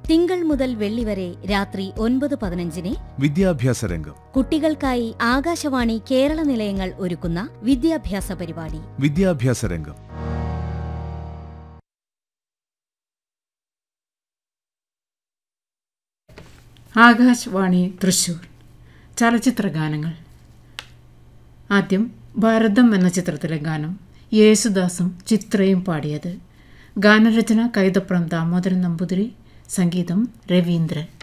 തിങ്കൾ മുതൽ വെള്ളി വരെ രാത്രി ഒൻപത് പതിനഞ്ചിന് വിദ്യാഭ്യാസ രംഗം കുട്ടികൾക്കായി ആകാശവാണി കേരള നിലയങ്ങൾ ഒരുക്കുന്ന വിദ്യാഭ്യാസ പരിപാടി വിദ്യാഭ്യാസ രംഗം ആകാശവാണി തൃശൂർ ചലച്ചിത്ര ഗാനങ്ങൾ ആദ്യം ഭാരതം എന്ന ചിത്രത്തിലെ ഗാനം യേശുദാസും ചിത്രയും പാടിയത് ഗാനരചന കൈതപ്രം ദാമോദരൻ നമ്പൂതിരി സംഗീതം രവീന്ദ്രൻ